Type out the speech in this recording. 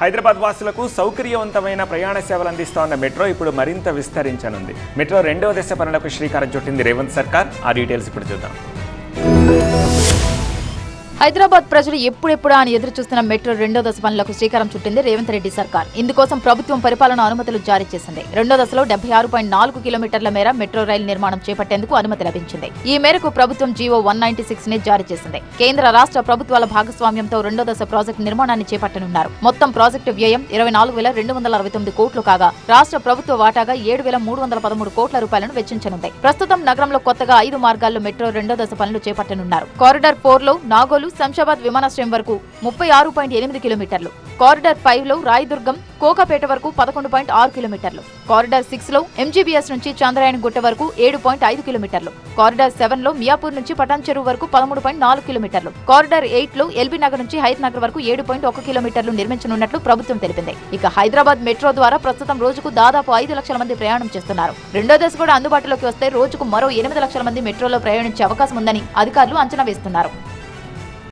హైదరాబాద్ వాసులకు సౌకర్యవంతమైన ప్రయాణ సేవలు అందిస్తోన్న మెట్రో ఇప్పుడు మరింత విస్తరించనుంది మెట్రో రెండవ దశ పనులకు శ్రీకారం చుట్టింది రేవంత్ సర్కార్ ఆ డీటెయిల్స్ ఇప్పుడు చూద్దాం హైదరాబాద్ ప్రజలు ఎప్పుడెప్పుడా అని ఎదురు చూస్తున్న మెట్రో రెండో దశ పనులకు శ్రీకారం చుట్టింది రేవంత్ రెడ్డి సర్కార్ ఇందుకోసం ప్రభుత్వం పరిపాలన అనుమతులు జారీ చేసింది రెండో దశలో డెబ్బై ఆరు పాయింట్ నాలుగు కిలోమీటర్ల మేర మెట్రో రైలు నిర్మాణం చేపట్టేందుకు అనుమతి లభించింది ఈ మేరకు ప్రభుత్వం జీవో వన్ నైన్టీ సిక్స్ ని జారీ చేసింది కేంద్ర రాష్ట్ర ప్రభుత్వాల భాగస్వామ్యంతో రెండో దశ ప్రాజెక్టు నిర్మాణాన్ని చేపట్టనున్నారు మొత్తం ప్రాజెక్టు వ్యయం ఇరవై నాలుగు వేల రెండు వందల అరవై తొమ్మిది కోట్లు కాగా రాష్ట్ర ప్రభుత్వ వాటాగా ఏడు వేల మూడు వందల పదమూడు కోట్ల రూపాయలను వెచ్చించనుంది ప్రస్తుతం నగరంలో కొత్తగా ఐదు మార్గాల్లో మెట్రో రెండో దశ పనులు చేపట్టనున్నారు కారిడార్ ఫోర్ లో నాగోలు శంషాబాద్ విమానాశ్రయం వరకు ముప్పై ఆరు పాయింట్ ఎనిమిది కిలోమీటర్లు కారిడార్ ఫైవ్ లో రాయదుర్గం కోకాపేట వరకు పదకొండు పాయింట్ ఆరు కిలోమీటర్లు కారిడార్ సిక్స్ లో ఎంజీబీఎస్ నుంచి చంద్రాయణ గుట్ట వరకు ఏడు పాయింట్ ఐదు కిలోమీటర్లు కారిడార్ సెవెన్ లో మియాపూర్ నుంచి పటాన్ చెరువు వరకు పదమూడు పాయింట్ నాలుగు కిలోమీటర్లు కారిడార్ ఎయిట్ లో ఎల్బీ నగర్ నుంచి హైత్ నగర్ వరకు ఏడు పాయింట్ ఒక కిలోమీటర్లు నిర్మించనున్నట్లు ప్రభుత్వం తెలిపింది ఇక హైదరాబాద్ మెట్రో ద్వారా ప్రస్తుతం రోజుకు దాదాపు ఐదు లక్షల మంది ప్రయాణం చేస్తున్నారు రెండో దశ కూడా అందుబాటులోకి వస్తే రోజుకు మరో ఎనిమిది లక్షల మంది మెట్రోలో ప్రయాణించే అవకాశం ఉందని అధికారులు అంచనా వేస్తున్నారు